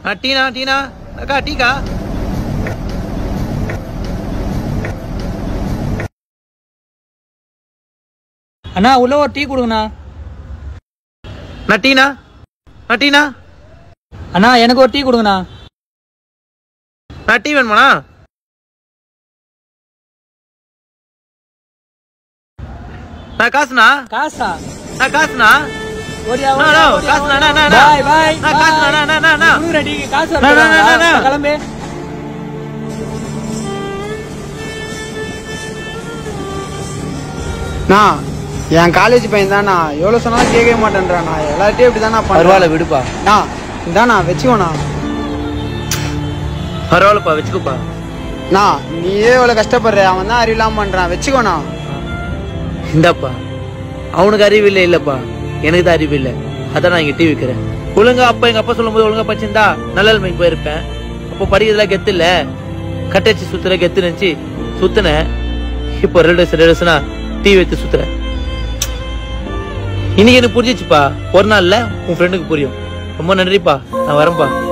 ஆ டீனா டீனா அக்கா டீக்கா அண்ணா உள்ள ஒரு டீ கொடுங்கண்ணா நான் டீனா நான் டீனா அண்ணா எனக்கு ஒரு டீ கொடுங்கண்ணா நான் டீ வேணுமாண்ணா நான் காசுண்ணா காசா நான் காசுண்ணா ஓடியா அண்ணா, ஓடியா, அண்ணா, ஓடியா, காசு, ஓடியா. அண்ணா, அண்ணா, அண்ணா. பாய் பாய் அண்ணா, காசு, அண்ணா, அண்ணா, அண்ணா, அண்ணா. குடுக்குற டீக்கு காசு அண்ணா, அண்ணா, அண்ணா, அண்ணா. வருதா? கிளம்பு நான் என் காலேஜ் பையன் தானா எவ்வளவு சொன்னாலும் கேட்கவே மாட்டேன்றானா எல்லார்ட்டையும் இப்படி தானா பரவாயில்ல விடுப்பா நான் இதானா வச்சுக்கோண்ணா பரவாயில்லப்பா வச்சுக்கோப்பா நான் நீயே இவ்வளவு கஷ்டப்படுற அவன் தான் அறிவில்லாம பண்றான் வச்சுக்கோண்ணா இந்தாப்பா அவனுக்கு அறிவு இல்லை இல்லப்பா எனக்கு தான் அறிவு இல்லை அதான் நான் இங்க டீ விற்கிறேன் ஒழுங்கா அப்பா எங்க அப்பா சொல்லும்போது ஒழுங்கா படிச்சிருந்தா நல்ல நிலைமைக்கு போயிருப்பேன் அப்போ படிக்கிறதுலாம் கெத்து இல்ல கட்டச்சு சுத்துற கெத்து நினைச்சு சுத்துனேன் இப்போ ரெண்டு வருஷம் ரெண்டு வருஷம்னா டீ வைத்து சுத்துறேன் இன்னைக்கு எனக்கு புரிஞ்சிச்சுப்பா ஒரு நாள்ல உன் ஃப்ரெண்டுக்கு புரியும் ரொம்ப நன்றிப்பா நான் வரேன்ப்பா